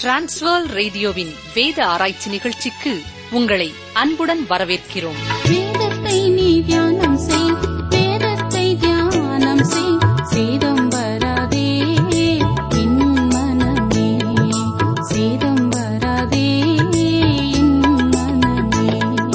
transfer ரேடியோவின் வேத ஆராய்ச்சி நிகழ்ச்சிக்கு உங்களை அன்புடன் வரவேற்கிறோம் வேதத்தை நீ தியானம் செய் வேதத்தை தியானம் செய் சேதம் வராதே என் மனமே சேதம் வராதே என் மனமே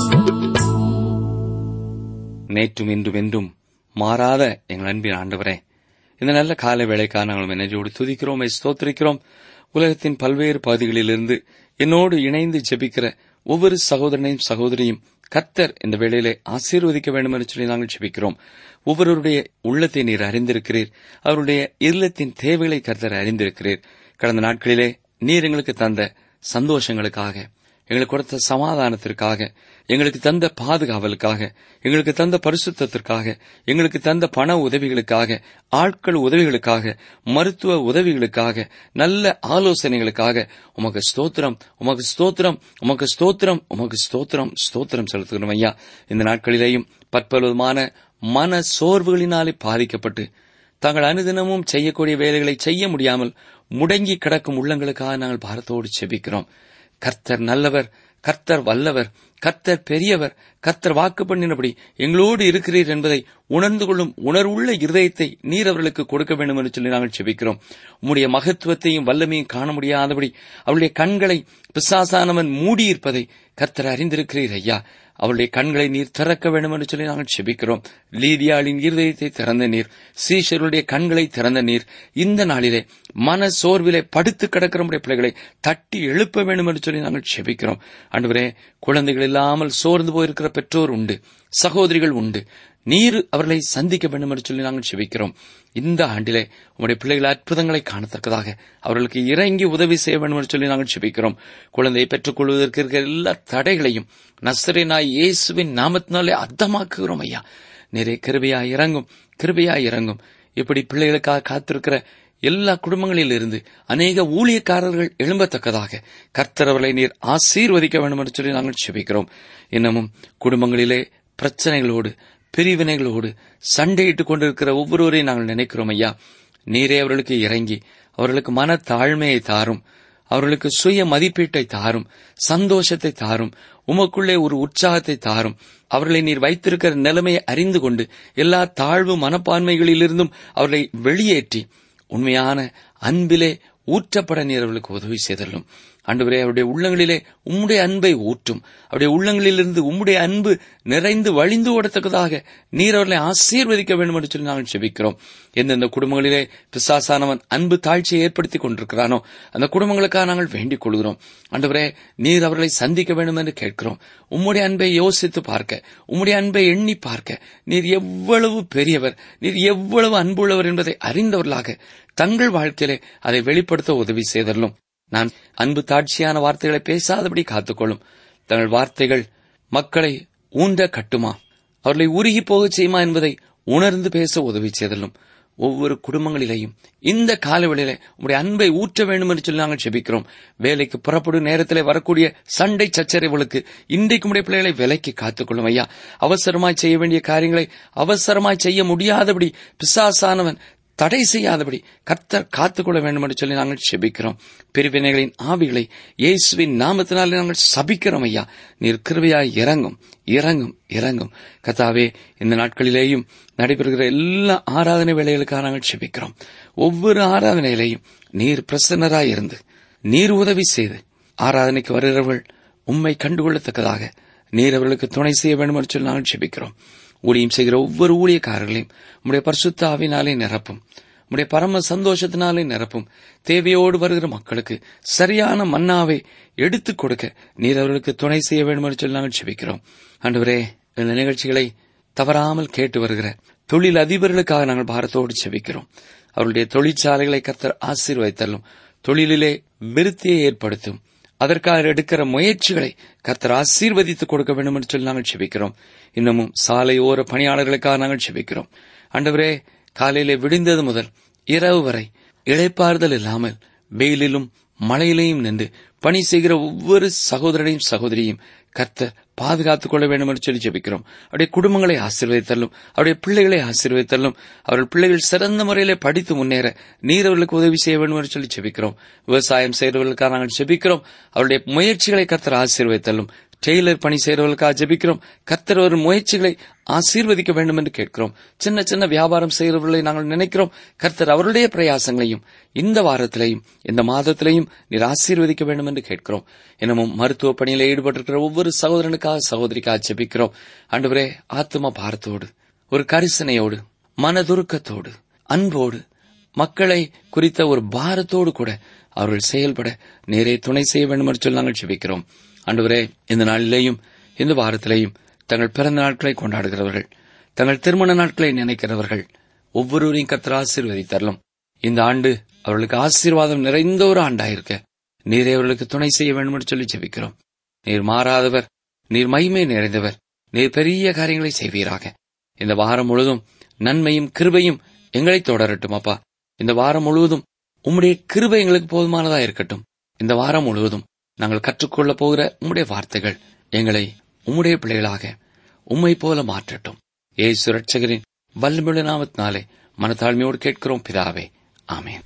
நேற்றும் இன்றும் என்றும் மாறாத எங்கள் அன்பின் ஆண்டவரே இந்த நல்ல கால வேலைக்காக நாங்கள் நெஞ்சோடு துதிக்கிறோம் ஸ்தோத்திரிக்கிறோம் உலகத்தின் பல்வேறு பகுதிகளிலிருந்து என்னோடு இணைந்து ஜெபிக்கிற ஒவ்வொரு சகோதரனையும் சகோதரியும் கர்த்தர் இந்த வேளையிலே ஆசீர்வதிக்க வேண்டும் என்று சொல்லி நாங்கள் ஜெபிக்கிறோம் ஒவ்வொருவருடைய உள்ளத்தை நீர் அறிந்திருக்கிறீர் அவருடைய இல்லத்தின் தேவைகளை கர்த்தர் அறிந்திருக்கிறீர் கடந்த நாட்களிலே நீர் எங்களுக்கு தந்த சந்தோஷங்களுக்காக எங்களுக்கு கொடுத்த சமாதானத்திற்காக எங்களுக்கு தந்த பாதுகாவலுக்காக எங்களுக்கு தந்த பரிசுத்தத்திற்காக எங்களுக்கு தந்த பண உதவிகளுக்காக ஆட்கள் உதவிகளுக்காக மருத்துவ உதவிகளுக்காக நல்ல ஆலோசனைகளுக்காக உமக்கு ஸ்தோத்திரம் உமக்கு ஸ்தோத்திரம் உமக்கு ஸ்தோத்திரம் உமக்கு ஸ்தோத்திரம் ஸ்தோத்திரம் செலுத்துகிறோம் ஐயா இந்த நாட்களிலேயும் பற்பலவிதமான மன சோர்வுகளினாலே பாதிக்கப்பட்டு தாங்கள் அனுதினமும் செய்யக்கூடிய வேலைகளை செய்ய முடியாமல் முடங்கி கிடக்கும் உள்ளங்களுக்காக நாங்கள் பாரத்தோடு செபிக்கிறோம் கர்த்தர் நல்லவர் கர்த்தர் வல்லவர் கர்த்தர் பெரியவர் கர்த்தர் வாக்கு பண்ணினபடி எங்களோடு இருக்கிறீர் என்பதை உணர்ந்து கொள்ளும் உணர்வுள்ள இருதயத்தை நீர் அவர்களுக்கு கொடுக்க வேண்டும் என்று சொல்லி நாங்கள் செபிக்கிறோம் உம்முடைய மகத்துவத்தையும் வல்லமையும் காண முடியாதபடி அவருடைய கண்களை பிசாசானவன் மூடியிருப்பதை கர்த்தர் அறிந்திருக்கிறீர் ஐயா அவளுடைய கண்களை நீர் திறக்க வேண்டும் என்று சொல்லி நாங்கள் செபிக்கிறோம் லீதியாளின் இருதயத்தை திறந்த நீர் சீஷருடைய கண்களை திறந்த நீர் இந்த நாளிலே மன சோர்விலே படுத்து கிடக்கிற நம்முடைய பிள்ளைகளை தட்டி எழுப்ப வேண்டும் என்று சொல்லி நாங்கள் செபிக்கிறோம் அன்றுவரே குழந்தைகள் இல்லாமல் சோர்ந்து போயிருக்கிற பெற்றோர் உண்டு சகோதரிகள் உண்டு நீர் அவர்களை சந்திக்க வேண்டும் என்று சொல்லி நாங்கள் செபிக்கிறோம் இந்த ஆண்டிலே உங்களுடைய பிள்ளைகள் அற்புதங்களை காணத்தக்கதாக அவர்களுக்கு இறங்கி உதவி செய்ய வேண்டும் என்று சொல்லி நாங்கள் செபிக்கிறோம் குழந்தையை பெற்றுக் கொள்வதற்கு இருக்கிற எல்லா தடைகளையும் நஸ்ரேனாய் இயேசுவின் நாமத்தினாலே அர்த்தமாக்குகிறோம் ஐயா நிறைய கிருபையாய் இறங்கும் கிருபையாய் இறங்கும் இப்படி பிள்ளைகளுக்காக காத்திருக்கிற எல்லா குடும்பங்களில் இருந்து அநேக ஊழியக்காரர்கள் எழும்பத்தக்கதாக கர்த்தர் அவர்களை நீர் ஆசீர்வதிக்க வேண்டும் என்று சொல்லி நாங்கள் செபிக்கிறோம் இன்னமும் குடும்பங்களிலே பிரச்சனைகளோடு பிரிவினைகளோடு சண்டையிட்டுக் கொண்டிருக்கிற ஒவ்வொருவரையும் நாங்கள் நினைக்கிறோம் ஐயா நீரே அவர்களுக்கு இறங்கி அவர்களுக்கு மன தாழ்மையை தாரும் அவர்களுக்கு சுய மதிப்பீட்டை தாரும் சந்தோஷத்தை தாரும் உமக்குள்ளே ஒரு உற்சாகத்தை தாரும் அவர்களை நீர் வைத்திருக்கிற நிலைமையை அறிந்து கொண்டு எல்லா தாழ்வு மனப்பான்மைகளிலிருந்தும் அவர்களை வெளியேற்றி உண்மையான அன்பிலே ஊற்றப்பட நீர் அவர்களுக்கு உதவி செய்தல்லும் ஆண்டவரே அவருடைய உள்ளங்களிலே உம்முடைய அன்பை ஊற்றும் அவருடைய உள்ளங்களிலிருந்து உம்முடைய அன்பு நிறைந்து வழிந்து ஓடத்தக்கதாக நீர் அவர்களை ஆசீர்வதிக்க வேண்டும் என்று சொல்லி நாங்கள் செபிக்கிறோம் எந்தெந்த குடும்பங்களிலே பிசாசானவன் அன்பு தாழ்ச்சியை ஏற்படுத்திக் கொண்டிருக்கிறானோ அந்த குடும்பங்களுக்காக நாங்கள் வேண்டிக் கொள்கிறோம் ஆண்டவரே நீர் அவர்களை சந்திக்க வேண்டும் என்று கேட்கிறோம் உம்முடைய அன்பை யோசித்து பார்க்க உம்முடைய அன்பை எண்ணி பார்க்க நீர் எவ்வளவு பெரியவர் நீர் எவ்வளவு அன்புள்ளவர் என்பதை அறிந்தவர்களாக தங்கள் வாழ்க்கையிலே அதை வெளிப்படுத்த உதவி செய்தரலும் நான் அன்பு தாட்சியான வார்த்தைகளை பேசாதபடி காத்துக்கொள்ளும் தங்கள் வார்த்தைகள் மக்களை ஊன்ற கட்டுமா அவர்களை உருகி போகச் செய்யுமா என்பதை உணர்ந்து பேச உதவி செய்தலும் ஒவ்வொரு குடும்பங்களிலேயும் இந்த காலவெளியிலே உங்களுடைய அன்பை ஊற்ற வேண்டும் என்று சொல்லி நாங்கள் செபிக்கிறோம் வேலைக்கு புறப்படும் நேரத்திலே வரக்கூடிய சண்டை சச்சரவுகளுக்கு இன்றைக்கு உடைய பிள்ளைகளை விலைக்கு காத்துக்கொள்ளும் ஐயா அவசரமாய் செய்ய வேண்டிய காரியங்களை அவசரமாய் செய்ய முடியாதபடி பிசாசானவன் தடை செய்யாதபடி கர்த்தர் காத்துக்கொள்ள வேண்டும் என்று சொல்லி நாங்கள் செபிக்கிறோம் பிரிவினைகளின் ஆவிகளை இயேசுவின் நாமத்தினாலே நாங்கள் சபிக்கிறோம் ஐயா நீர் கிருபையாய் இறங்கும் இறங்கும் இறங்கும் கத்தாவே இந்த நாட்களிலேயும் நடைபெறுகிற எல்லா ஆராதனை வேலைகளுக்காக நாங்கள் செபிக்கிறோம் ஒவ்வொரு ஆராதனையிலேயும் நீர் பிரசன்னராய் இருந்து நீர் உதவி செய்து ஆராதனைக்கு வருகிறவர்கள் உம்மை கண்டுகொள்ளத்தக்கதாக நீர் அவர்களுக்கு துணை செய்ய வேண்டும் என்று சொல்லி நாங்கள் செபிக்கிறோம் ஊழியம் செய்கிற ஒவ்வொரு ஊழியக்காரர்களையும் உம்முடைய பரிசுத்த ஆவினாலே நிரப்பும் உம்முடைய பரம சந்தோஷத்தினாலே நிரப்பும் தேவையோடு வருகிற மக்களுக்கு சரியான மன்னாவை எடுத்துக் கொடுக்க நீர் அவர்களுக்கு துணை செய்ய வேண்டும் என்று சொல்லி நாங்கள் செபிக்கிறோம் ஆண்டவரே இந்த நிகழ்ச்சிகளை தவறாமல் கேட்டு வருகிற தொழில் அதிபர்களுக்காக நாங்கள் பாரத்தோடு செபிக்கிறோம் அவருடைய தொழிற்சாலைகளை கர்த்தர் ஆசீர்வதித்தள்ளும் தொழிலிலே விருத்தியை ஏற்படுத்தும் அதற்காக எடுக்கிற முயற்சிகளை கர்த்தர் ஆசீர்வதித்துக் கொடுக்க வேண்டும் என்று சொல்லி நாங்கள் செபிக்கிறோம் இன்னமும் சாலையோர பணியாளர்களுக்காக நாங்கள் செபிக்கிறோம் ஆண்டவரே காலையிலே விடிந்தது முதல் இரவு வரை இளைப்பாறுதல் இல்லாமல் வெயிலிலும் மழையிலையும் நின்று பணி செய்கிற ஒவ்வொரு சகோதரனையும் சகோதரியும் கர்த்தர் பாதுகாத்துக் கொள்ள வேண்டும் என்று சொல்லி ஜெபிக்கிறோம் அவருடைய குடும்பங்களை ஆசீர்வதித்தள்ளும் அவருடைய பிள்ளைகளை ஆசீர்வதித்தள்ளும் அவர்கள் பிள்ளைகள் சிறந்த முறையிலே படித்து முன்னேற நீர் அவர்களுக்கு உதவி செய்ய வேண்டும் என்று சொல்லி ஜெபிக்கிறோம் விவசாயம் செய்கிறவர்களுக்காக நாங்கள் ஜெபிக்கிறோம் அவருடைய முயற்சிகளை கர்த்தர் ஆசீர்வதித்தள்ளும் டெய்லர் பணி செய்கிறவர்களுக்காக ஜெபிக்கிறோம் கர்த்தர் ஒரு முயற்சிகளை ஆசீர்வதிக்க வேண்டும் என்று கேட்கிறோம் சின்ன சின்ன வியாபாரம் செய்கிறவர்களை நாங்கள் நினைக்கிறோம் கர்த்தர் அவருடைய பிரயாசங்களையும் இந்த வாரத்திலையும் இந்த மாதத்திலையும் நீர் ஆசீர்வதிக்க வேண்டும் என்று கேட்கிறோம் இன்னமும் மருத்துவ பணியில ஈடுபட்டிருக்கிற ஒவ்வொரு சகோதரனுக்காக சகோதரிக்காக ஜெபிக்கிறோம் ஆண்டவரே ஆத்ம பாரத்தோடு ஒரு கரிசனையோடு மனதுருக்கத்தோடு அன்போடு மக்களை குறித்த ஒரு பாரத்தோடு கூட அவர்கள் செயல்பட நேரே துணை செய்ய வேண்டும் என்று சொல்லி நாங்கள் ஜெபிக்கிறோம் ஆண்டவரே இந்த நாளிலேயும் இந்த வாரத்திலேயும் தங்கள் பிறந்த நாட்களை கொண்டாடுகிறவர்கள் தங்கள் திருமண நாட்களை நினைக்கிறவர்கள் ஒவ்வொருவரையும் கர்த்தர் ஆசீர்வதித்தரலும் இந்த ஆண்டு அவர்களுக்கு ஆசீர்வாதம் நிறைந்த ஒரு ஆண்டாயிருக்க நீரே அவர்களுக்கு துணை செய்ய வேண்டும் என்று சொல்லி ஜெபிக்கிறோம் நீர் மாறாதவர் நீர் மகிமை நிறைந்தவர் நீர் பெரிய காரியங்களை செய்வீராக இந்த வாரம் முழுதும் நன்மையும் கிருபையும் எங்களை தொடரட்டும் அப்பா இந்த வாரம் முழுவதும் உம்முடைய கிருபை எங்களுக்கு போதுமானதா இருக்கட்டும் இந்த வாரம் முழுவதும் நாங்கள் கற்றுக்கொள்ளப் போகிற உம்முடைய வார்த்தைகள் எங்களை உம்முடைய பிள்ளைகளாக உம்மை போல மாற்றட்டும் ஏசு ரட்சகரின் வல்லமிழ நாமத்தினாலே மனத்தாழ்மையோடு கேட்கிறோம் பிதாவே ஆமென்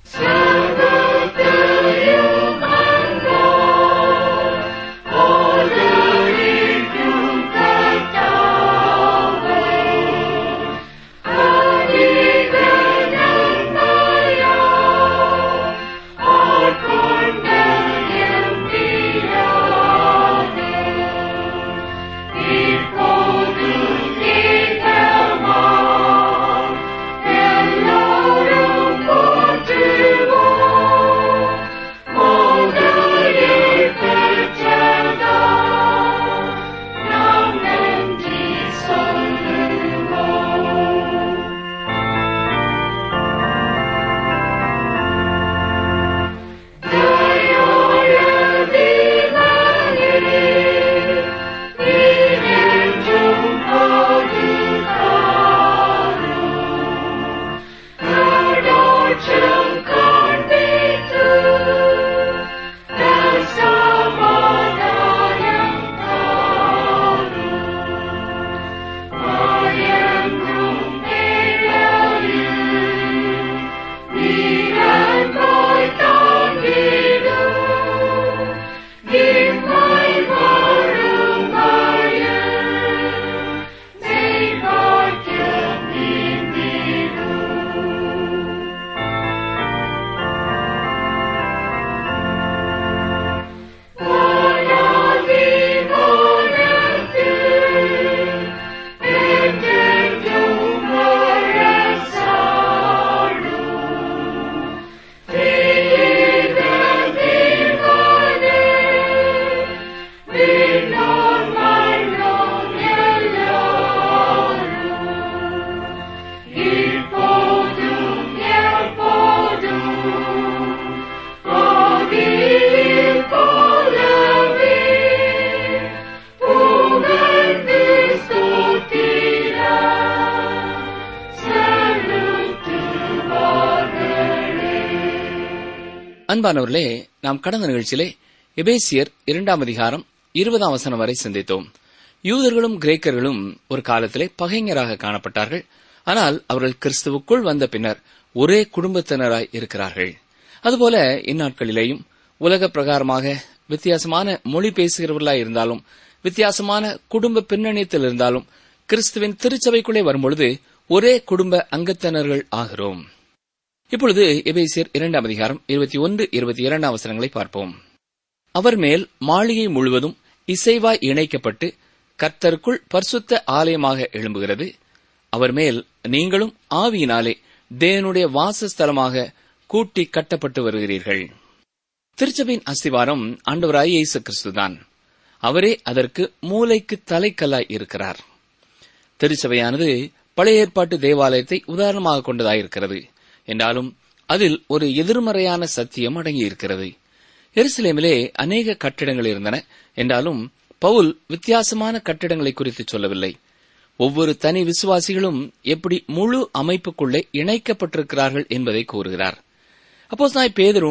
அன்பானவர்களே நாம் கடந்த நிகழ்ச்சியிலே எபேசியர் இரண்டாம் அதிகாரம் இருபதாம் வசனம் வரை சிந்தித்தோம் யூதர்களும் கிரேக்கர்களும் ஒரு காலத்திலே பகைஞராக காணப்பட்டார்கள் ஆனால் அவர்கள் கிறிஸ்துவுக்குள் வந்த பின்னர் ஒரே குடும்பத்தினராய் இருக்கிறார்கள் அதுபோல இந்நாட்களிலேயும் உலக பிரகாரமாக வித்தியாசமான மொழி பேசுகிறவர்களாய் இருந்தாலும் வித்தியாசமான குடும்ப பின்னணியத்தில் இருந்தாலும் கிறிஸ்துவின் திருச்சபைக்குள்ளே வரும்பொழுது ஒரே குடும்ப அங்கத்தினர்கள் ஆகிறோம் இப்பொழுது எபேசியர் இரண்டாம் அதிகாரம் இருபத்தி ஒன்று இருபத்தி இரண்டாம் அவசரங்களை பார்ப்போம் அவர் மேல் மாளிகை முழுவதும் இசைவாய் இணைக்கப்பட்டு கர்த்தருக்குள் பரிசுத்த ஆலயமாக எழும்புகிறது அவர் மேல் நீங்களும் ஆவியினாலே தேவனுடைய வாசஸ்தலமாக கூட்டி கட்டப்பட்டு வருகிறீர்கள் திருச்சபையின் அஸ்திவாரம் ஆண்டவராய் இயேசு கிறிஸ்துதான் அவரே அதற்கு மூளைக்கு தலைக்கல்லாய் இருக்கிறார் திருச்சபையானது பழைய ஏற்பாட்டு தேவாலயத்தை உதாரணமாக கொண்டதாயிருக்கிறது என்றாலும் அதில் ஒரு எதிர்மறையான சத்தியம் அடங்கியிருக்கிறது எருசலேமிலே அநேக கட்டிடங்கள் இருந்தன என்றாலும் பவுல் வித்தியாசமான கட்டிடங்களை குறித்து சொல்லவில்லை ஒவ்வொரு தனி விசுவாசிகளும் எப்படி முழு அமைப்புக்குள்ளே இணைக்கப்பட்டிருக்கிறார்கள் என்பதை கூறுகிறார் அப்போஸ் நாய் பேதரும்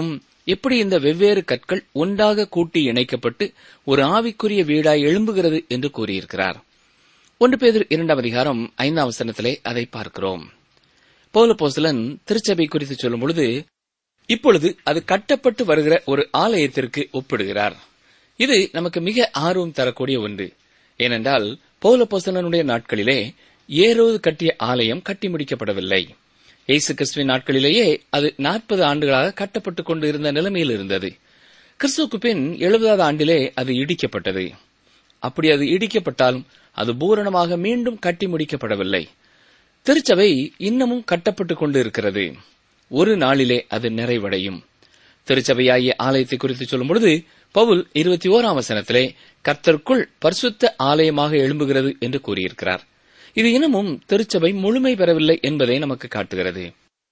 எப்படி இந்த வெவ்வேறு கற்கள் ஒன்றாக கூட்டி இணைக்கப்பட்டு ஒரு ஆவிக்குரிய வீடாய் எழும்புகிறது என்று கூறியிருக்கிறார் ஒன்று பேதர் இரண்டாம் அதிகாரம் ஐந்தாம் வசனத்திலே அதை பார்க்கிறோம் பௌலபோஸ்தலன் திருச்சபை குறித்து சொல்லும் பொழுது இப்பொழுது அது கட்டப்பட்டு வருகிற ஒரு ஆலயத்திற்கு ஒப்பிடுகிறார் இது நமக்கு மிக ஆர்வம் தரக்கூடிய ஒன்று ஏனென்றால் பௌலபோஸ்தலனுடைய நாட்களிலே ஏரோது கட்டிய ஆலயம் கட்டி முடிக்கப்படவில்லை இயேசு கிறிஸ்துவின் நாட்களிலேயே அது நாற்பது ஆண்டுகளாக கட்டப்பட்டுக் கொண்டு இருந்த நிலைமையில் இருந்தது கிறிஸ்துவுக்கு பின் எழுபதாவது ஆண்டிலே அது இடிக்கப்பட்டது அப்படி அது இடிக்கப்பட்டாலும் அது பூரணமாக மீண்டும் கட்டி முடிக்கப்படவில்லை திருச்சபை இன்னமும் கட்டப்பட்டுக் கொண்டு இருக்கிறது ஒரு நாளிலே அது நிறைவடையும் திருச்சபையாகிய ஆலயத்தை குறித்து சொல்லும் பொழுது பவுல் இருபத்தி ஓராம் வசனத்திலே கர்த்தருக்குள் பரிசுத்த ஆலயமாக எழும்புகிறது என்று கூறியிருக்கிறார் இது இன்னமும் திருச்சபை முழுமை பெறவில்லை என்பதை நமக்கு காட்டுகிறது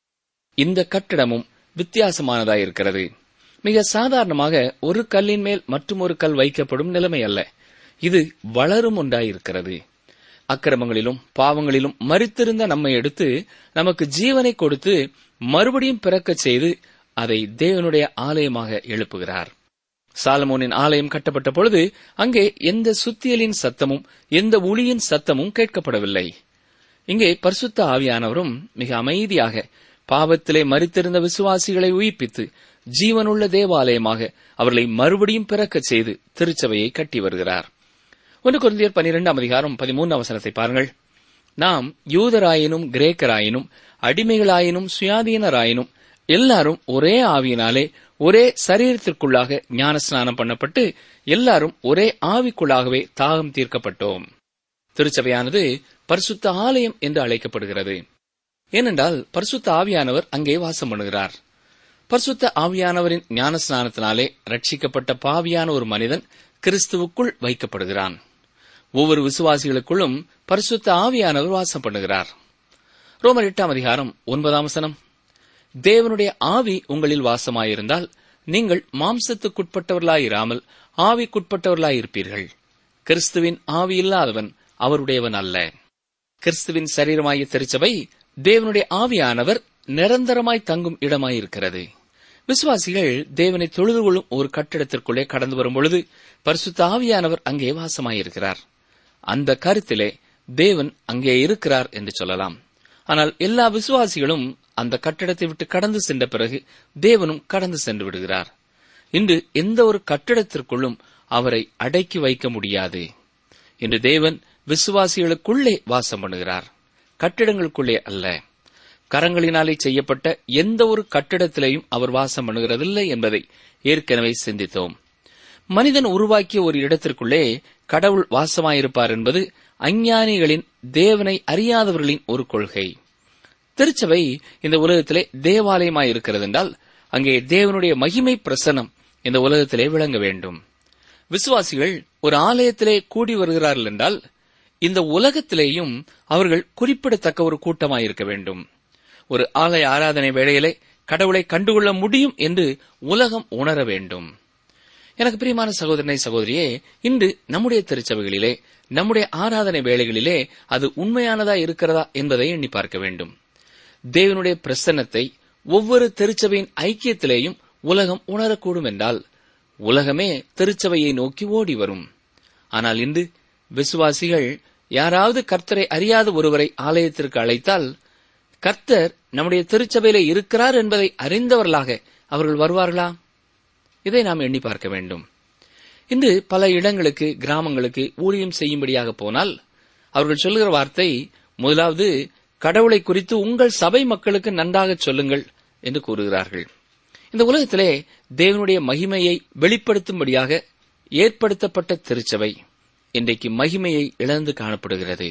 இந்த கட்டிடமும் வித்தியாசமானதாயிருக்கிறது மிக சாதாரணமாக ஒரு கல்லின் மேல் மற்றும் ஒரு கல் வைக்கப்படும் நிலைமை அல்ல இது வளரும் ஒன்றாயிருக்கிறது அக்கிரமங்களிலும் பாவங்களிலும் மறித்திருந்த நம்மை எடுத்து நமக்கு ஜீவனை கொடுத்து மறுபடியும் பிறக்கச் செய்து அதை தேவனுடைய ஆலயமாக எழுப்புகிறார் சாலமோனின் ஆலயம் கட்டப்பட்ட பொழுது அங்கே எந்த சுத்தியலின் சத்தமும் எந்த ஒளியின் சத்தமும் கேட்கப்படவில்லை இங்கே பரிசுத்த ஆவியானவரும் மிக அமைதியாக பாவத்திலே மறித்திருந்த விசுவாசிகளை உயிர்ப்பித்து ஜீவனுள்ள தேவாலயமாக அவர்களை மறுபடியும் பிறக்கச் செய்து திருச்சபையை கட்டி வருகிறார் ஒன்று குருந்தியர் பனிரெண்டாம் அதிகாரம் பதிமூன்றாம் வசனத்தை பாருங்கள் நாம் யூதராயினும் கிரேக்கராயினும் அடிமைகளாயினும் சுயாதீனராயினும் எல்லாரும் ஒரே ஆவியினாலே ஒரே சரீரத்திற்குள்ளாக ஞான ஸ்நானம் பண்ணப்பட்டு எல்லாரும் ஒரே ஆவிக்குள்ளாகவே தாகம் தீர்க்கப்பட்டோம் திருச்சபையானது பரிசுத்த ஆலயம் என்று அழைக்கப்படுகிறது ஏனென்றால் பரிசுத்த ஆவியானவர் அங்கே வாசம் பண்ணுகிறார் பரிசுத்த ஆவியானவரின் ஞான ஸ்நானத்தினாலே ரட்சிக்கப்பட்ட பாவியான ஒரு மனிதன் கிறிஸ்துவுக்குள் வைக்கப்படுகிறான் ஒவ்வொரு விசுவாசிகளுக்குள்ளும் பரிசுத்த ஆவியானவர் வாசம் பண்ணுகிறார் ரோமர் எட்டாம் அதிகாரம் ஒன்பதாம் வசனம் தேவனுடைய ஆவி உங்களில் வாசமாயிருந்தால் நீங்கள் மாம்சத்துக்குட்பட்டவர்களாயிராமல் ஆவிக்குட்பட்டவர்களாயிருப்பீர்கள் கிறிஸ்துவின் ஆவி இல்லாதவன் அவருடையவன் அல்ல கிறிஸ்துவின் சரீரமாகிய திருச்சபை தேவனுடைய ஆவியானவர் நிரந்தரமாய் தங்கும் இடமாயிருக்கிறது விசுவாசிகள் தேவனை தொழுது கொள்ளும் ஒரு கட்டிடத்திற்குள்ளே கடந்து வரும் பொழுது பரிசுத்த ஆவியானவர் அங்கே வாசமாயிருக்கிறார் அந்த கருத்திலே தேவன் அங்கே இருக்கிறார் என்று சொல்லலாம் ஆனால் எல்லா விசுவாசிகளும் அந்த கட்டிடத்தை விட்டு கடந்து சென்ற பிறகு தேவனும் கடந்து சென்று விடுகிறார் இன்று எந்த ஒரு கட்டிடத்திற்குள்ளும் அவரை அடக்கி வைக்க முடியாது இன்று தேவன் விசுவாசிகளுக்குள்ளே வாசம் பண்ணுகிறார் கட்டிடங்களுக்குள்ளே அல்ல கரங்களினாலே செய்யப்பட்ட எந்த ஒரு கட்டிடத்திலேயும் அவர் வாசம் பண்ணுகிறதில்லை என்பதை ஏற்கனவே சிந்தித்தோம் மனிதன் உருவாக்கிய ஒரு இடத்திற்குள்ளே கடவுள் வாசமாயிருப்பார் என்பது அஞ்ஞானிகளின் தேவனை அறியாதவர்களின் ஒரு கொள்கை திருச்சபை இந்த உலகத்திலே தேவாலயமாய் இருக்கிறது என்றால் அங்கே தேவனுடைய மகிமை பிரசனம் இந்த உலகத்திலே விளங்க வேண்டும் விசுவாசிகள் ஒரு ஆலயத்திலே கூடி வருகிறார்கள் என்றால் இந்த உலகத்திலேயும் அவர்கள் குறிப்பிடத்தக்க ஒரு கூட்டமாயிருக்க வேண்டும் ஒரு ஆலய ஆராதனை வேளையிலே கடவுளை கண்டுகொள்ள முடியும் என்று உலகம் உணர வேண்டும் எனக்கு பிரியமான சகோதரனை சகோதரியே இன்று நம்முடைய திருச்சபைகளிலே நம்முடைய ஆராதனை வேளைகளிலே அது உண்மையானதா இருக்கிறதா என்பதை எண்ணி பார்க்க வேண்டும் தேவனுடைய பிரசன்னத்தை ஒவ்வொரு திருச்சபையின் ஐக்கியத்திலேயும் உலகம் உணரக்கூடும் என்றால் உலகமே திருச்சபையை நோக்கி ஓடி வரும் ஆனால் இன்று விசுவாசிகள் யாராவது கர்த்தரை அறியாத ஒருவரை ஆலயத்திற்கு அழைத்தால் கர்த்தர் நம்முடைய திருச்சபையில இருக்கிறார் என்பதை அறிந்தவர்களாக அவர்கள் வருவார்களா இதை நாம் எண்ணி பார்க்க வேண்டும் இன்று பல இடங்களுக்கு கிராமங்களுக்கு ஊழியம் செய்யும்படியாக போனால் அவர்கள் சொல்லுகிற வார்த்தை முதலாவது கடவுளை குறித்து உங்கள் சபை மக்களுக்கு நன்றாக சொல்லுங்கள் என்று கூறுகிறார்கள் இந்த உலகத்திலே தேவனுடைய மகிமையை வெளிப்படுத்தும்படியாக ஏற்படுத்தப்பட்ட திருச்சபை இன்றைக்கு மகிமையை இழந்து காணப்படுகிறது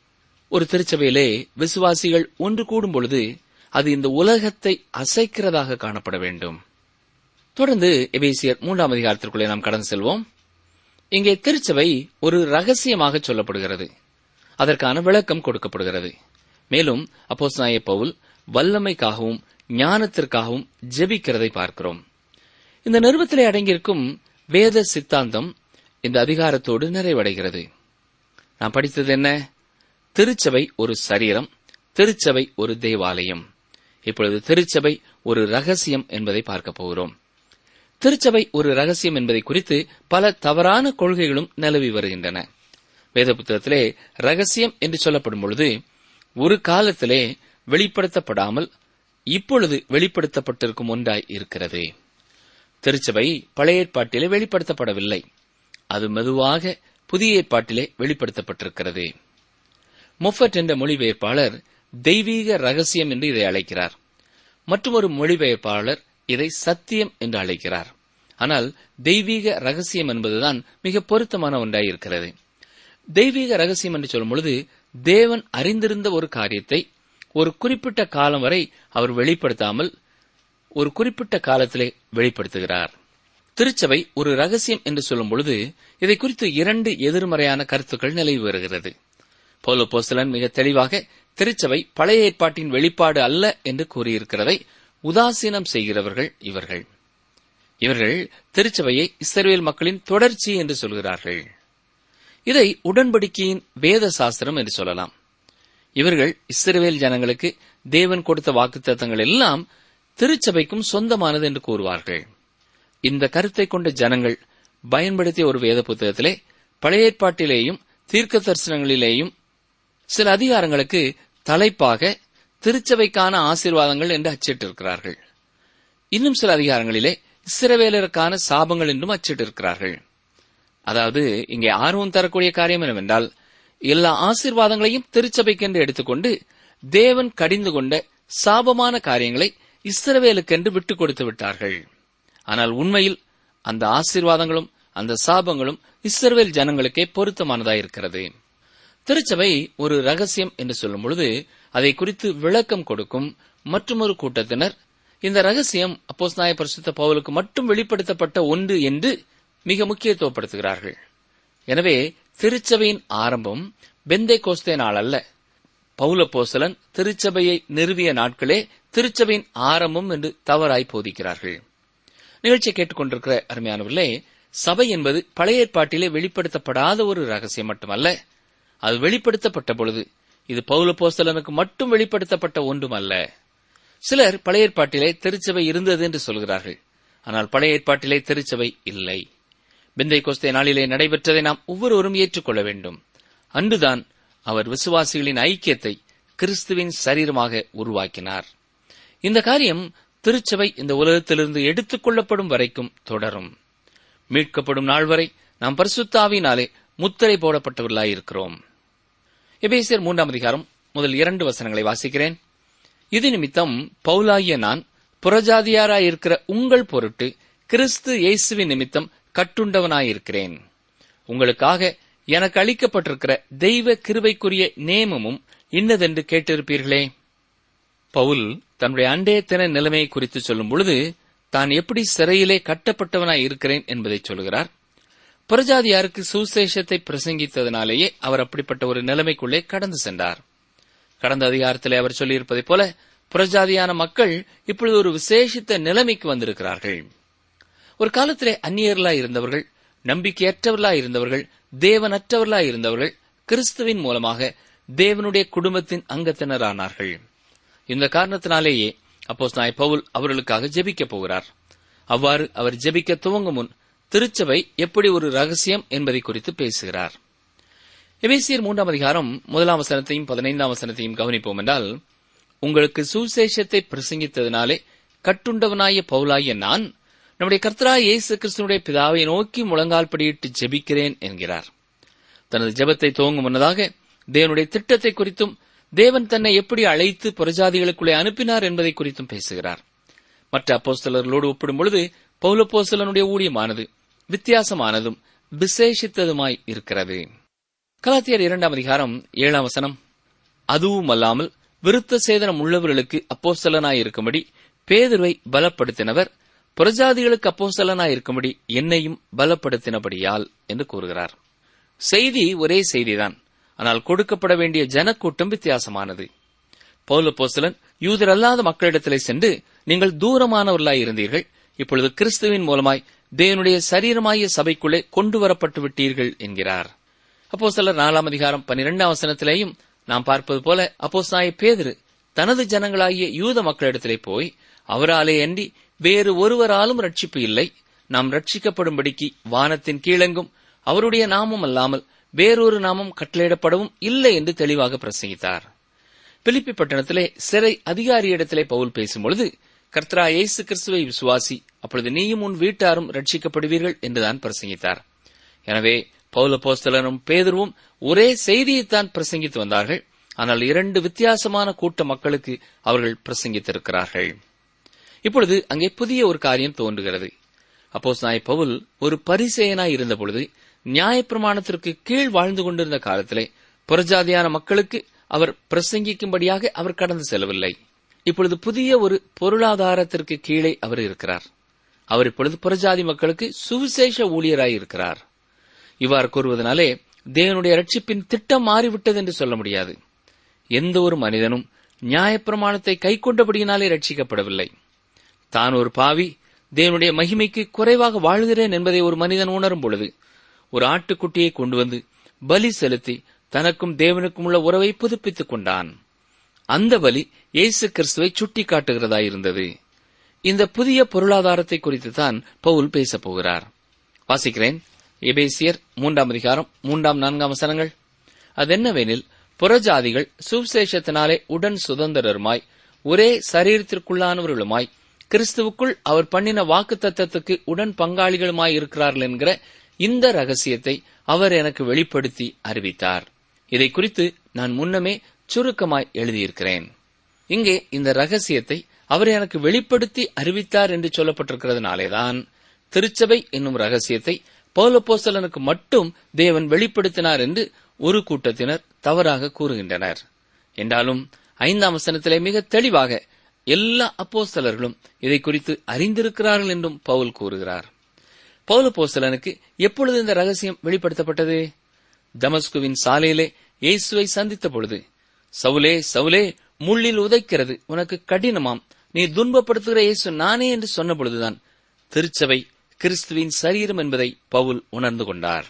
ஒரு திருச்சபையிலே விசுவாசிகள் ஒன்று கூடும் பொழுது அது இந்த உலகத்தை அசைக்கிறதாக காணப்பட வேண்டும் தொடர்ந்து எபேசியர் மூன்றாம் அதிகாரத்திற்குள்ளே நாம் கடந்து செல்வோம் இங்கே திருச்சபை ஒரு ரகசியமாக சொல்லப்படுகிறது அதற்கான விளக்கம் கொடுக்கப்படுகிறது மேலும் அப்போஸ் நாய பவுல் வல்லமைக்காகவும் ஞானத்திற்காகவும் ஜெபிக்கிறதை பார்க்கிறோம் இந்த நிறுவத்திலே அடங்கியிருக்கும் வேத சித்தாந்தம் இந்த அதிகாரத்தோடு நிறைவடைகிறது நாம் படித்தது என்ன திருச்சபை ஒரு சரீரம் திருச்சபை ஒரு தேவாலயம் இப்பொழுது திருச்சபை ஒரு ரகசியம் என்பதை பார்க்க போகிறோம் திருச்சபை ஒரு ரகசியம் என்பதை குறித்து பல தவறான கொள்கைகளும் நிலவி வருகின்றன வேத புத்தகத்திலே ரகசியம் என்று சொல்லப்படும் பொழுது ஒரு காலத்திலே வெளிப்படுத்தப்படாமல் இப்பொழுது வெளிப்படுத்தப்பட்டிருக்கும் ஒன்றாய் இருக்கிறது திருச்சபை பழைய ஏற்பாட்டிலே வெளிப்படுத்தப்படவில்லை அது மெதுவாக புதிய ஏற்பாட்டிலே வெளிப்படுத்தப்பட்டிருக்கிறது முஃபட் என்ற மொழிபெயர்ப்பாளர் தெய்வீக ரகசியம் என்று இதை அழைக்கிறார் மற்றும் ஒரு மொழிபெயர்ப்பாளர் இதை சத்தியம் என்று அழைக்கிறார் ஆனால் தெய்வீக ரகசியம் என்பதுதான் மிக பொருத்தமான ஒன்றாயிருக்கிறது தெய்வீக ரகசியம் என்று சொல்லும் பொழுது தேவன் அறிந்திருந்த ஒரு காரியத்தை ஒரு குறிப்பிட்ட காலம் வரை அவர் வெளிப்படுத்தாமல் ஒரு குறிப்பிட்ட காலத்திலே வெளிப்படுத்துகிறார் திருச்சபை ஒரு ரகசியம் என்று சொல்லும் பொழுது இதை குறித்து இரண்டு எதிர்மறையான கருத்துக்கள் நிலவி வருகிறது பௌல போஸ்தலன் மிக தெளிவாக திருச்சபை பழைய ஏற்பாட்டின் வெளிப்பாடு அல்ல என்று கூறியிருக்கிறதை உதாசீனம் செய்கிறவர்கள் இவர்கள் இவர்கள் திருச்சபையை இஸ்ரவேல் மக்களின் தொடர்ச்சி என்று சொல்கிறார்கள் இதை உடன்படிக்கையின் வேத சாஸ்திரம் என்று சொல்லலாம் இவர்கள் இஸ்ரவேல் ஜனங்களுக்கு தேவன் கொடுத்த வாக்குத்தத்தங்கள் எல்லாம் திருச்சபைக்கும் சொந்தமானது என்று கூறுவார்கள் இந்த கருத்தை கொண்ட ஜனங்கள் பயன்படுத்திய ஒரு வேத புத்தகத்திலே பழைய ஏற்பாட்டிலேயும் தீர்க்க தரிசனங்களிலேயும் சில அதிகாரங்களுக்கு தலைப்பாக திருச்சபைக்கான ஆசீர்வாதங்கள் என்று அச்சிட்டிருக்கிறார்கள் இன்னும் சில அதிகாரங்களிலே இஸ்ரவேலருக்கான சாபங்கள் என்றும் அச்சிட்டிருக்கிறார்கள் அதாவது இங்கே ஆர்வம் தரக்கூடிய காரியம் என்னவென்றால் எல்லா ஆசீர்வாதங்களையும் திருச்சபைக்கென்று எடுத்துக்கொண்டு தேவன் கடிந்து கொண்ட சாபமான காரியங்களை இஸ்ரவேலுக்கென்று விட்டுக் கொடுத்து விட்டார்கள் ஆனால் உண்மையில் அந்த ஆசீர்வாதங்களும் அந்த சாபங்களும் இஸ்ரவேல் ஜனங்களுக்கே பொருத்தமானதாயிருக்கிறது திருச்சபை ஒரு ரகசியம் என்று சொல்லும் பொழுது அதை குறித்து விளக்கம் கொடுக்கும் மற்றொரு கூட்டத்தினர் இந்த ரகசியம் அப்போஸ் நாய பரிசுத்த பவுலுக்கு மட்டும் வெளிப்படுத்தப்பட்ட ஒன்று என்று மிக முக்கியத்துவப்படுத்துகிறார்கள் எனவே திருச்சபையின் ஆரம்பம் பெந்தே கோஸ்தே நாள் அல்ல பவுல போசலன் திருச்சபையை நிறுவிய நாட்களே திருச்சபையின் ஆரம்பம் என்று தவறாய் போதிக்கிறார்கள் நிகழ்ச்சியை கேட்டுக்கொண்டிருக்கிற அருமையானவர்களே சபை என்பது பழைய ஏற்பாட்டிலே வெளிப்படுத்தப்படாத ஒரு ரகசியம் மட்டுமல்ல அது வெளிப்படுத்தப்பட்ட பொழுது இது பௌல போஸ்தலனுக்கு மட்டும் வெளிப்படுத்தப்பட்ட ஒன்றும் அல்ல சிலர் பழைய ஏற்பாட்டிலே திருச்சபை இருந்தது என்று சொல்கிறார்கள் ஆனால் பழைய ஏற்பாட்டிலே திருச்சபை இல்லை பிந்தை கோஸ்தே நாளிலே நடைபெற்றதை நாம் ஒவ்வொருவரும் ஏற்றுக்கொள்ள வேண்டும் அன்றுதான் அவர் விசுவாசிகளின் ஐக்கியத்தை கிறிஸ்துவின் சரீரமாக உருவாக்கினார் இந்த காரியம் திருச்சபை இந்த உலகத்திலிருந்து எடுத்துக் கொள்ளப்படும் வரைக்கும் தொடரும் மீட்கப்படும் நாள் வரை நாம் பரிசுத்தாவினாலே முத்திரை போடப்பட்டவர்களாயிருக்கிறோம் எபேசியர் மூன்றாம் அதிகாரம் முதல் இரண்டு வசனங்களை வாசிக்கிறேன் இது நிமித்தம் பவுலாகிய நான் புறஜாதியாராயிருக்கிற உங்கள் பொருட்டு கிறிஸ்து இயேசுவின் நிமித்தம் கட்டுண்டவனாயிருக்கிறேன் உங்களுக்காக எனக்கு அளிக்கப்பட்டிருக்கிற தெய்வ கிருபைக்குரிய நேமமும் இன்னதென்று கேட்டிருப்பீர்களே பவுல் தன்னுடைய அண்டைய தின நிலைமையை குறித்து சொல்லும் பொழுது தான் எப்படி சிறையிலே கட்டப்பட்டவனாய் இருக்கிறேன் என்பதை சொல்கிறார் புறஜாதியாருக்கு சுசேஷத்தை பிரசங்கித்ததினாலேயே அவர் அப்படிப்பட்ட ஒரு நிலைமைக்குள்ளே கடந்து சென்றார் கடந்த அதிகாரத்திலே அவர் சொல்லியிருப்பதைப் போல புறஜாதியான மக்கள் இப்பொழுது ஒரு விசேஷித்த நிலைமைக்கு வந்திருக்கிறார்கள் ஒரு காலத்திலே அந்நியர்களாய் இருந்தவர்கள் நம்பிக்கையற்றவர்களாய் இருந்தவர்கள் தேவனற்றவர்களாய் இருந்தவர்கள் கிறிஸ்துவின் மூலமாக தேவனுடைய குடும்பத்தின் அங்கத்தினரானார்கள் இந்த காரணத்தினாலேயே அப்போஸ் நாய் பவுல் அவர்களுக்காக ஜெபிக்கப் போகிறார் அவ்வாறு அவர் ஜெபிக்க துவங்கும் முன் திருச்சபை எப்படி ஒரு ரகசியம் என்பதை குறித்து பேசுகிறார் எபேசியர் மூன்றாம் அதிகாரம் முதலாம் வசனத்தையும் பதினைந்தாம் வசனத்தையும் கவனிப்போம் என்றால் உங்களுக்கு சுசேஷத்தை பிரசங்கித்ததினாலே கட்டுண்டவனாய பவுலாகிய நான் நம்முடைய கர்த்தராய் இயேசு கிறிஸ்துனுடைய பிதாவை நோக்கி முழங்கால் படியிட்டு ஜெபிக்கிறேன் என்கிறார் தனது ஜெபத்தை துவங்கும் முன்னதாக தேவனுடைய திட்டத்தை குறித்தும் தேவன் தன்னை எப்படி அழைத்து புறஜாதிகளுக்குள்ளே அனுப்பினார் என்பதை குறித்தும் பேசுகிறார் மற்ற அப்போஸ்தலர்களோடு ஒப்பிடும் பொழுது பௌலப்போஸ்தலனுடைய ஊழியமானது வித்தியாசமானதும் விசேஷித்ததுமாய் இருக்கிறது கலாத்தியர் இரண்டாம் அதிகாரம் ஏழாம் வசனம் அதுவும் அல்லாமல் விருத்த சேதனம் உள்ளவர்களுக்கு அப்போஸ்தலனாய் இருக்கும்படி பேதுருவை பலப்படுத்தினவர் புறஜாதிகளுக்கு அப்போஸ்தலனாய் இருக்கும்படி என்னையும் பலப்படுத்தினபடியால் என்று கூறுகிறார் செய்தி ஒரே செய்திதான் ஆனால் கொடுக்கப்பட வேண்டிய ஜனக்கூட்டம் வித்தியாசமானது பௌலப்போஸ்தலன் யூதர் அல்லாத மக்களிடத்திலே சென்று நீங்கள் தூரமானவர்களாய் இருந்தீர்கள் இப்பொழுது கிறிஸ்துவின் மூலமாய் தேவனுடைய சரீரமாகிய சபைக்குள்ளே கொண்டு வரப்பட்டு விட்டீர்கள் என்கிறார் அப்போ சிலர் நாலாம் அதிகாரம் பன்னிரெண்டாம் வசனத்திலேயும் நாம் பார்ப்பது போல அப்போ சாய பேதிரு தனது ஜனங்களாகிய யூத மக்களிடத்திலே போய் அவராலே அன்றி வேறு ஒருவராலும் ரட்சிப்பு இல்லை நாம் ரட்சிக்கப்படும்படிக்கு வானத்தின் கீழெங்கும் அவருடைய நாமம் அல்லாமல் வேறொரு நாமம் கட்டளையிடப்படவும் இல்லை என்று தெளிவாக பிரசங்கித்தார் பிலிப்பி பட்டணத்திலே சிறை அதிகாரியிடத்திலே பவுல் பேசும்பொழுது கர்த்தரா இயேசு கிறிஸ்துவை விசுவாசி அப்பொழுது நீயும் உன் வீட்டாரும் ரட்சிக்கப்படுவீர்கள் என்றுதான் பிரசங்கித்தார் எனவே பௌலபோஸ்தலனும் பேதுருவும் ஒரே செய்தியைத்தான் பிரசங்கித்து வந்தார்கள் ஆனால் இரண்டு வித்தியாசமான கூட்ட மக்களுக்கு அவர்கள் பிரசங்கித்திருக்கிறார்கள் இப்பொழுது அங்கே புதிய ஒரு காரியம் தோன்றுகிறது அப்போஸ் நாய் பவுல் ஒரு பரிசேயனாய் இருந்தபொழுது நியாயப்பிரமாணத்திற்கு கீழ் வாழ்ந்து கொண்டிருந்த காலத்திலே புறஜாதியான மக்களுக்கு அவர் பிரசங்கிக்கும்படியாக அவர் கடந்து செல்லவில்லை இப்பொழுது புதிய ஒரு பொருளாதாரத்திற்கு கீழே அவர் இருக்கிறார் அவர் இப்பொழுது புறஜாதி மக்களுக்கு சுவிசேஷ ஊழியராய் இருக்கிறார் இவ்வாறு கூறுவதனாலே தேவனுடைய ரட்சிப்பின் திட்டம் மாறிவிட்டது என்று சொல்ல முடியாது எந்த ஒரு மனிதனும் நியாயப்பிரமாணத்தை கைக்கொண்டபடியினாலே ரட்சிக்கப்படவில்லை தான் ஒரு பாவி தேவனுடைய மகிமைக்கு குறைவாக வாழ்கிறேன் என்பதை ஒரு மனிதன் உணரும் பொழுது ஒரு ஆட்டுக்குட்டியை கொண்டு வந்து பலி செலுத்தி தனக்கும் தேவனுக்கும் உள்ள உறவை புதுப்பித்துக் கொண்டான் அந்த பலி இயேசு கிறிஸ்துவை சுட்டிக்காட்டுகிறதாயிருந்தது இந்த புதிய பொருளாதாரத்தை குறித்து தான் பவுல் பேசப் போகிறார் வாசிக்கிறேன் எபேசியர் மூன்றாம் அதிகாரம் மூன்றாம் நான்காம் வசனங்கள் அதென்னவெனில் புறஜாதிகள் சுவிசேஷத்தினாலே உடன் சுதந்திரருமாய் ஒரே சரீரத்திற்குள்ளானவர்களுமாய் கிறிஸ்துவுக்குள் அவர் பண்ணின வாக்கு தத்தத்துக்கு உடன் பங்காளிகளுமாய் இருக்கிறார்கள் என்கிற இந்த ரகசியத்தை அவர் எனக்கு வெளிப்படுத்தி அறிவித்தார் இதை குறித்து நான் முன்னமே சுருக்கமாய் எழுதியிருக்கிறேன் இங்கே இந்த ரகசியத்தை அவர் எனக்கு வெளிப்படுத்தி அறிவித்தார் என்று சொல்லப்பட்டிருக்கிறதுனாலேதான் திருச்சபை என்னும் ரகசியத்தை பௌலப்போஸ்தலனுக்கு மட்டும் தேவன் வெளிப்படுத்தினார் என்று ஒரு கூட்டத்தினர் தவறாக கூறுகின்றனர் என்றாலும் ஐந்தாம் வசனத்திலே மிக தெளிவாக எல்லா அப்போஸ்தலர்களும் இதை குறித்து அறிந்திருக்கிறார்கள் என்றும் பவுல் கூறுகிறார் பௌலப்போஸ்தலனுக்கு எப்பொழுது இந்த ரகசியம் வெளிப்படுத்தப்பட்டது தமஸ்குவின் சாலையிலே இயேசுவை சந்தித்த பொழுது சவுலே சவுலே முள்ளில் உதைக்கிறது உனக்கு கடினமாம் நீ துன்பப்படுத்துகிற இயேசு நானே என்று சொன்ன பொழுதுதான் திருச்சபை கிறிஸ்துவின் சரீரம் என்பதை பவுல் உணர்ந்து கொண்டார்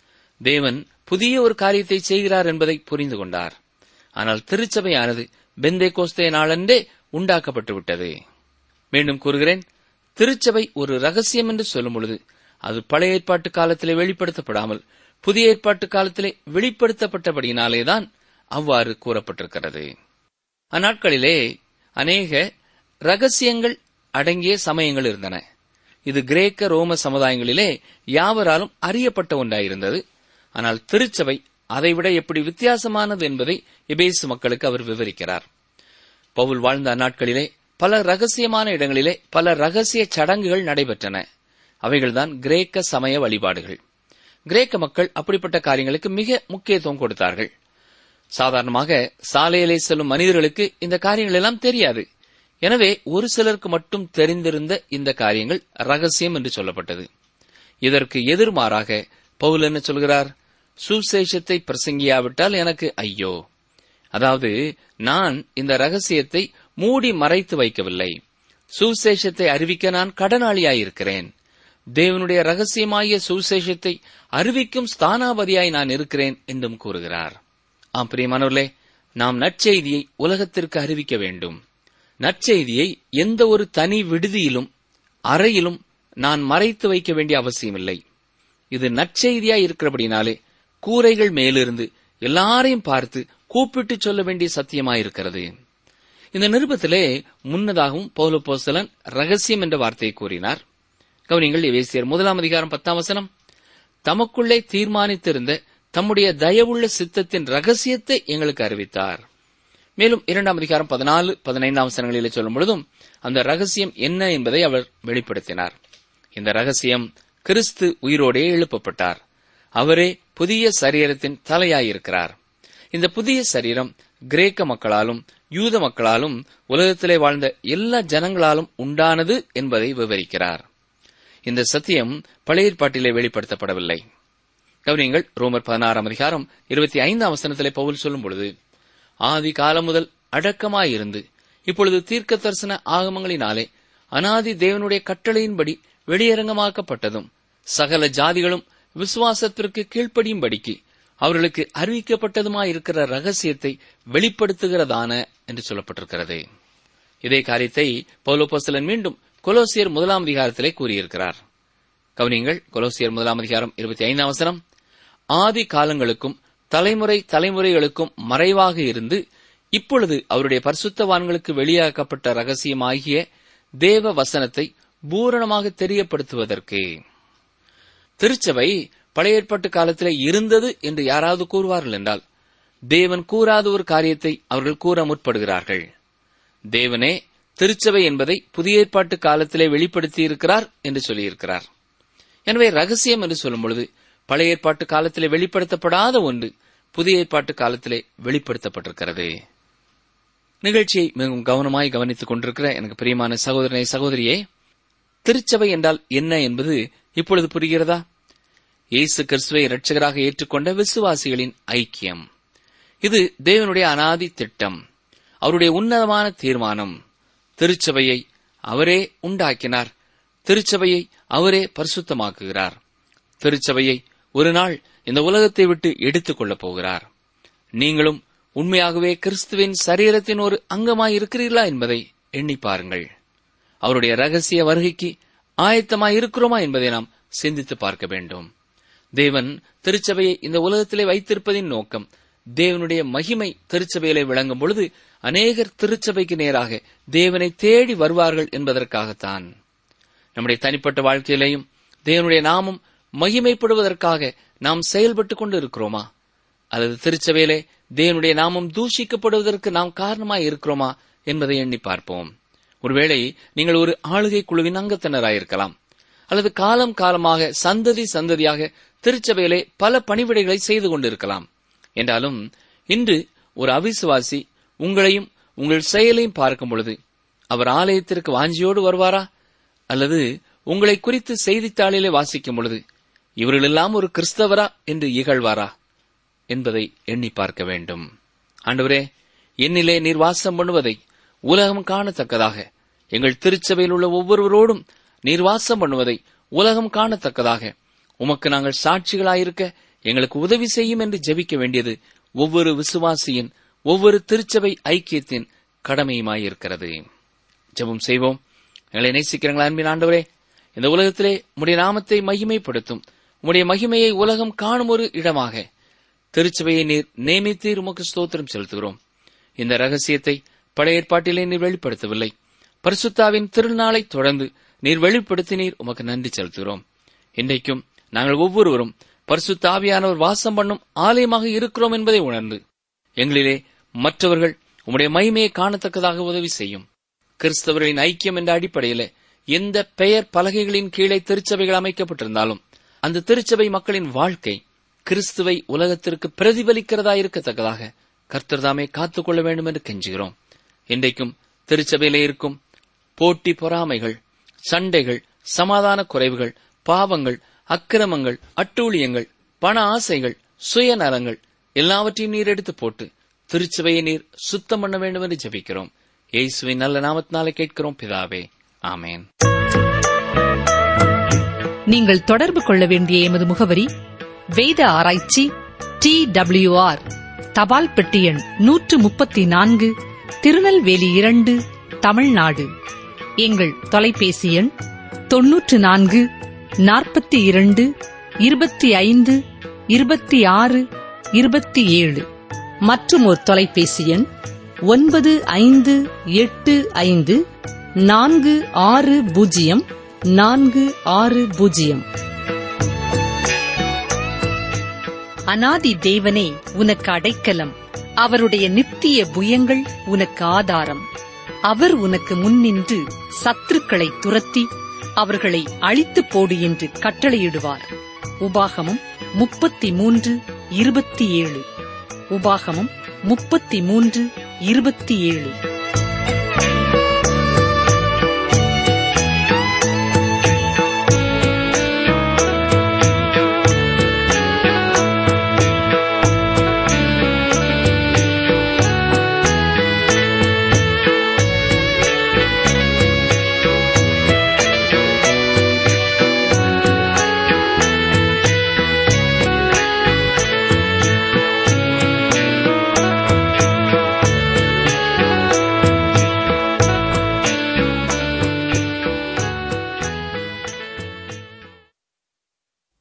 தேவன் புதிய ஒரு காரியத்தை செய்கிறார் என்பதை புரிந்து கொண்டார் ஆனால் திருச்சபையானது பெந்தே கோஸ்தே நாளன்றே உண்டாக்கப்பட்டு விட்டது மீண்டும் கூறுகிறேன் திருச்சபை ஒரு ரகசியம் என்று சொல்லும் பொழுது அது பழைய ஏற்பாட்டு காலத்திலே வெளிப்படுத்தப்படாமல் புதிய ஏற்பாட்டு காலத்திலே வெளிப்படுத்தப்பட்டபடியினாலேதான் அவ்வாறு கூறப்பட்டிருக்கிறது அந்நாட்களிலே அநேக ரகசியங்கள் அடங்கிய சமயங்கள் இருந்தன இது கிரேக்க ரோம சமுதாயங்களிலே யாவராலும் அறியப்பட்ட ஒன்றாயிருந்தது ஆனால் திருச்சபை அதைவிட எப்படி வித்தியாசமானது என்பதை எபேசு மக்களுக்கு அவர் விவரிக்கிறார் பவுல் வாழ்ந்த அந்நாட்களிலே பல ரகசியமான இடங்களிலே பல ரகசிய சடங்குகள் நடைபெற்றன அவைகள்தான் கிரேக்க சமய வழிபாடுகள் கிரேக்க மக்கள் அப்படிப்பட்ட காரியங்களுக்கு மிக முக்கியத்துவம் கொடுத்தார்கள் சாதாரணமாக சாலையிலே செல்லும் மனிதர்களுக்கு இந்த காரியங்கள் எல்லாம் தெரியாது எனவே ஒரு சிலருக்கு மட்டும் தெரிந்திருந்த இந்த காரியங்கள் ரகசியம் என்று சொல்லப்பட்டது இதற்கு எதிர்மாறாக பவுல் என்ன சொல்கிறார் சுசேஷத்தை பிரசங்கியாவிட்டால் எனக்கு ஐயோ அதாவது நான் இந்த ரகசியத்தை மூடி மறைத்து வைக்கவில்லை சுசேஷத்தை அறிவிக்க நான் கடனாளியாயிருக்கிறேன் தேவனுடைய ரகசியமாகிய சுசேஷத்தை அறிவிக்கும் ஸ்தானாபதியாய் நான் இருக்கிறேன் என்றும் கூறுகிறார் ஆம் பிரியமானவர்களே நாம் நற்செய்தியை உலகத்திற்கு அறிவிக்க வேண்டும் நற்செய்தியை எந்த ஒரு தனி விடுதியிலும் அறையிலும் நான் மறைத்து வைக்க வேண்டிய அவசியமில்லை இது நற்செய்தியாய் இருக்கிறபடினாலே கூரைகள் மேலிருந்து எல்லாரையும் பார்த்து கூப்பிட்டு சொல்ல வேண்டிய சத்தியமாயிருக்கிறது இந்த நிருபத்திலே முன்னதாகவும் பௌலப்போஸ்தலன் ரகசியம் என்ற வார்த்தையை கூறினார் கவனிங்கள் எவேசியர் முதலாம் அதிகாரம் பத்தாம் வசனம் தமக்குள்ளே தீர்மானித்திருந்த தம்முடைய தயவுள்ள சித்தத்தின் ரகசியத்தை எங்களுக்கு அறிவித்தார் மேலும் இரண்டாம் அதிகாரம் பதினாலு பதினைந்தாம் வசனங்களிலே சொல்லும் பொழுதும் அந்த ரகசியம் என்ன என்பதை அவர் வெளிப்படுத்தினார் இந்த ரகசியம் கிறிஸ்து உயிரோடே எழுப்பப்பட்டார் அவரே புதிய சரீரத்தின் தலையாயிருக்கிறார் இந்த புதிய சரீரம் கிரேக்க மக்களாலும் யூத மக்களாலும் உலகத்திலே வாழ்ந்த எல்லா ஜனங்களாலும் உண்டானது என்பதை விவரிக்கிறார் இந்த சத்தியம் பழைய ஏற்பாட்டிலே வெளிப்படுத்தப்படவில்லை கவனியங்கள் ரோமர் பதினாறாம் அதிகாரம் இருபத்தி ஐந்தாம் வசனத்திலே பவுல் சொல்லும் பொழுது ஆதி காலம் முதல் அடக்கமாயிருந்து இப்பொழுது தீர்க்க தரிசன ஆகமங்களினாலே அனாதி தேவனுடைய கட்டளையின்படி வெளியரங்கமாக்கப்பட்டதும் சகல ஜாதிகளும் விசுவாசத்திற்கு கீழ்ப்படியும்படிக்கு அவர்களுக்கு அறிவிக்கப்பட்டதுமாயிருக்கிற ரகசியத்தை வெளிப்படுத்துகிறதான என்று சொல்லப்பட்டிருக்கிறது இதே காரியத்தை பௌலோபோஸ்தலன் மீண்டும் கொலோசியர் முதலாம் அதிகாரத்திலே கூறியிருக்கிறார் கவனியங்கள் கொலோசியர் முதலாம் அதிகாரம் இருபத்தி ஐந்தாம் வசனம் ஆதி காலங்களுக்கும் தலைமுறை தலைமுறைகளுக்கும் மறைவாக இருந்து இப்பொழுது அவருடைய பரிசுத்தவான்களுக்கு வெளியாக்கப்பட்ட ரகசியமாகிய தேவ வசனத்தை பூரணமாக தெரியப்படுத்துவதற்கு திருச்சபை பழைய ஏற்பாட்டு காலத்திலே இருந்தது என்று யாராவது கூறுவார்கள் என்றால் தேவன் கூறாத ஒரு காரியத்தை அவர்கள் கூற முற்படுகிறார்கள் தேவனே திருச்சபை என்பதை புதிய ஏற்பாட்டு காலத்திலே வெளிப்படுத்தி இருக்கிறார் என்று சொல்லியிருக்கிறார் எனவே ரகசியம் என்று சொல்லும் பொழுது பழைய ஏற்பாட்டு காலத்திலே வெளிப்படுத்தப்படாத ஒன்று புதிய ஏற்பாட்டு காலத்திலே வெளிப்படுத்தப்பட்டிருக்கிறது நிகழ்ச்சியை மிகவும் கவனமாய் கவனித்துக் கொண்டிருக்கிற எனக்கு பிரியமான சகோதரனை சகோதரியே திருச்சபை என்றால் என்ன என்பது இப்பொழுது புரிகிறதா இயேசு கிறிஸ்துவை இரட்சகராக ஏற்றுக்கொண்ட விசுவாசிகளின் ஐக்கியம் இது தேவனுடைய அனாதி திட்டம் அவருடைய உன்னதமான தீர்மானம் திருச்சபையை அவரே உண்டாக்கினார் திருச்சபையை அவரே பரிசுத்தமாக்குகிறார் திருச்சபையை ஒரு நாள் இந்த உலகத்தை விட்டு எடுத்துக் கொள்ளப் போகிறார் நீங்களும் உண்மையாகவே கிறிஸ்துவின் சரீரத்தின் ஒரு அங்கமாய் இருக்கிறீர்களா என்பதை எண்ணி பாருங்கள் அவருடைய ரகசிய வருகைக்கு ஆயத்தமாய் இருக்கிறோமா என்பதை நாம் சிந்தித்து பார்க்க வேண்டும் தேவன் திருச்சபையை இந்த உலகத்திலே வைத்திருப்பதின் நோக்கம் தேவனுடைய மகிமை திருச்சபையிலே விளங்கும் பொழுது அநேகர் திருச்சபைக்கு நேராக தேவனை தேடி வருவார்கள் என்பதற்காகத்தான் நம்முடைய தனிப்பட்ட வாழ்க்கையிலேயும் தேவனுடைய நாமம் மகிமைப்படுவதற்காக நாம் செயல்பட்டுக் கொண்டு இருக்கிறோமா அல்லது திருச்சபையிலே தேவனுடைய நாமம் தூஷிக்கப்படுவதற்கு நாம் காரணமாய் இருக்கிறோமா என்பதை எண்ணி பார்ப்போம் ஒருவேளை நீங்கள் ஒரு ஆளுகை குழுவின் அங்கத்தினராயிருக்கலாம் அல்லது காலம் காலமாக சந்ததி சந்ததியாக திருச்சபையிலே பல பணிவிடைகளை செய்து கொண்டிருக்கலாம் என்றாலும் இன்று ஒரு அவிசுவாசி உங்களையும் உங்கள் செயலையும் பார்க்கும் பொழுது அவர் ஆலயத்திற்கு வாஞ்சியோடு வருவாரா அல்லது உங்களை குறித்து செய்தித்தாளிலே வாசிக்கும் பொழுது இவர்களெல்லாம் ஒரு கிறிஸ்தவரா என்று இகழ்வாரா என்பதை எண்ணி பார்க்க வேண்டும் ஆண்டவரே என்னிலே நீர் வாசம் பண்ணுவதை உலகம் காணத்தக்கதாக எங்கள் திருச்சபையில் உள்ள ஒவ்வொருவரோடும் நீர் வாசம் பண்ணுவதை உலகம் காணத்தக்கதாக உமக்கு நாங்கள் சாட்சிகளாயிருக்க எங்களுக்கு உதவி செய்யும் என்று ஜெபிக்க வேண்டியது ஒவ்வொரு விசுவாசியின் ஒவ்வொரு திருச்சபை ஐக்கியத்தின் கடமையுமாயிருக்கிறது ஜெபம் செய்வோம் எங்களை நேசிக்கிறீங்களா அன்பின் ஆண்டவரே இந்த உலகத்திலே உம்முடைய நாமத்தை மகிமைப்படுத்தும் உம்முடைய மகிமையை உலகம் காணும் ஒரு இடமாக திருச்சபையை நீர் நியமித்தீர் உமக்கு ஸ்தோத்திரம் செலுத்துகிறோம் இந்த ரகசியத்தை பழைய ஏற்பாட்டிலே நீர் வெளிப்படுத்தவில்லை பரிசுத்தாவின் திருநாளை தொடர்ந்து நீர் வெளிப்படுத்தினீர் உமக்கு நன்றி செலுத்துகிறோம் இன்றைக்கும் நாங்கள் ஒவ்வொருவரும் பரிசுத்தாவியானவர் வாசம் பண்ணும் ஆலயமாக இருக்கிறோம் என்பதை உணர்ந்து எங்களிலே மற்றவர்கள் உம்முடைய மகிமையை காணத்தக்கதாக உதவி செய்யும் கிறிஸ்தவர்களின் ஐக்கியம் என்ற அடிப்படையிலே எந்த பெயர் பலகைகளின் கீழே திருச்சபைகள் அமைக்கப்பட்டிருந்தாலும் அந்த திருச்சபை மக்களின் வாழ்க்கை கிறிஸ்துவை உலகத்திற்கு பிரதிபலிக்கிறதா இருக்கத்தக்கதாக கர்த்தர்தாமே காத்துக்கொள்ள வேண்டும் என்று கெஞ்சுகிறோம் இன்றைக்கும் திருச்சபையிலே இருக்கும் போட்டி பொறாமைகள் சண்டைகள் சமாதான குறைவுகள் பாவங்கள் அக்கிரமங்கள் அட்டூழியங்கள் பண ஆசைகள் சுயநலங்கள் எல்லாவற்றையும் நீர் எடுத்து போட்டு திருச்சபையை நீர் சுத்தம் பண்ண வேண்டும் என்று ஜெபிக்கிறோம் இயேசுவின் நல்ல நாமத்தினாலே கேட்கிறோம் பிதாவே ஆமேன் நீங்கள் தொடர்பு கொள்ள வேண்டிய எமது முகவரி வேத ஆராய்ச்சி டி ஆர் தபால் பெட்டி எண் நூற்று முப்பத்தி நான்கு திருநெல்வேலி இரண்டு தமிழ்நாடு எங்கள் தொலைபேசி எண் தொன்னூற்று நான்கு நாற்பத்தி இரண்டு இருபத்தி ஐந்து இருபத்தி ஆறு இருபத்தி ஏழு மற்றும் ஒரு தொலைபேசி எண் ஒன்பது ஐந்து எட்டு ஐந்து நான்கு ஆறு பூஜ்ஜியம் நான்கு ஆறு பூஜ்ஜியம் அனாதி தேவனே உனக்கு அடைக்கலம் அவருடைய நித்திய புயங்கள் உனக்கு ஆதாரம் அவர் உனக்கு முன்னின்று சத்துருக்களை துரத்தி அவர்களை அழித்துப் போடு என்று கட்டளையிடுவார் உபாகமம் முப்பத்தி மூன்று இருபத்தி ஏழு உபாகமம் முப்பத்தி மூன்று இருபத்தி ஏழு